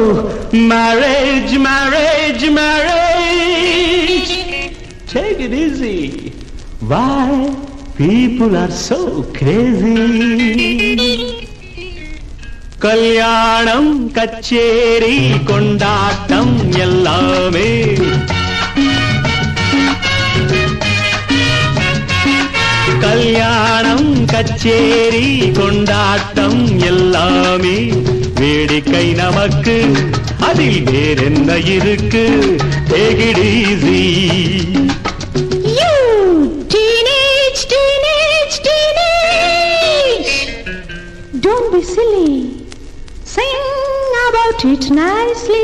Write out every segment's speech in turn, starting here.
marriage, marriage, marriage. Take it easy. Why people are so crazy? கல்யாணம் கச்சேரி கொண்டாட்டம் எல்லாமே கல்யாணம் கச்சேரி கொண்டாட்டம் எல்லாமே வேடிக்கை நமக்கு அதில் வேறென்ன இருக்கு Take it easy. You teenage, teenage, teenage. Don't be silly. Sing about it nicely.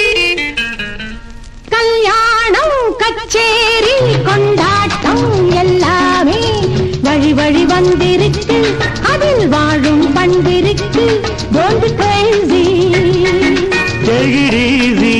கல்யாணம் கச்சேரி கொண்டாட்டம் எல்லாமே வழி வழி வந்திருக்கு அதில் வாழும் பண்பிருக்கு Don't be crazy. Take it easy.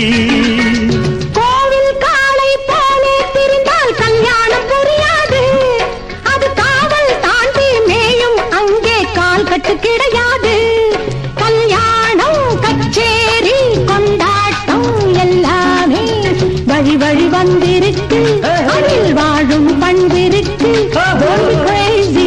கோவில் காளை போலே திரிந்தால் கல்யாணம் புரியாது அது காவல் தாண்டி மேயும் அங்கே கால் கட்டு கிடையாது கல்யாணம் கச்சேரி கொண்டாட்டம் எல்லாமே வழி வழி வந்திருக்கு அதில் வாழும் பண்பிருக்கு Don't be crazy.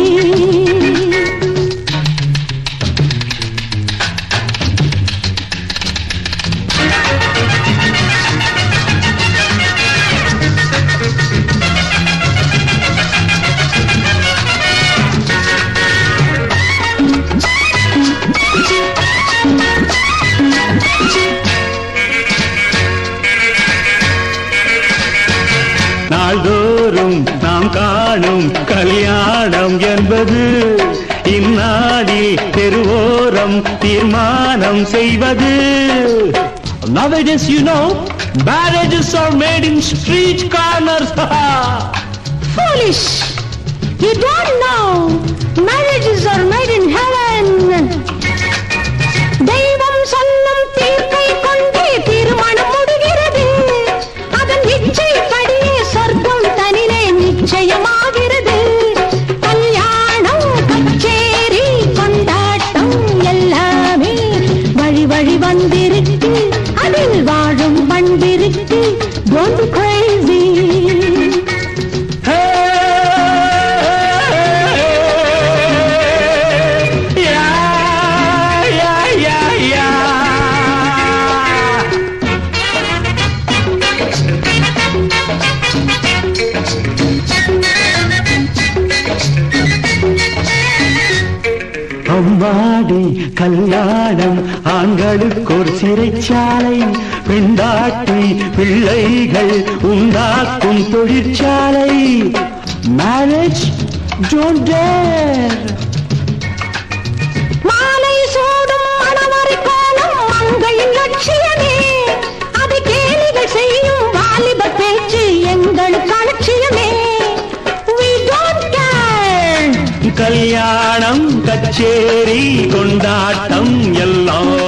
நாள்தோறும் நாம் காணும் கல்யாணம் என்பது இந்நாளில் தெருவோரம் தீர்மானம் செய்வது Nowadays, you know, marriages are made in street corners. Foolish! You don't know. Marriages are made in heaven. தெய்வம் சொல்லும் தீர்ப்பை கொண்டே திருமணம் முடிகிறது அதன் இச்சைப்படியே சொர்க்கம் தனிலே நிச்சயமாகிறது கல்யாணம் கச்சேரி கொண்டாட்டம் எல்லாமே வழி வழி வந்திருக்கு அதில் வாழும் பண்பிருக்கு Don't be crazy. yeah, yeah, yeah, yeah. அம்மாடி கல்யாணம் ஆண்களுக்கு ஒரு சிறைச்சாலை பெண்டாட்டி பிள்ளைகள் உண்டாக்கும் தொழிற்சாலை மேரேஜ் டோன்ட் டேர் மாலை சூடும் மணவரை கோலம் மங்கையின் லட்சியமே அது கேலிகள் செய்யும் வாலிப பேச்சு எங்களுக்கு அலட்சியமே We don't care. கல்யாணம் கச்சேரி கொண்டாட்டம் எல்லாம்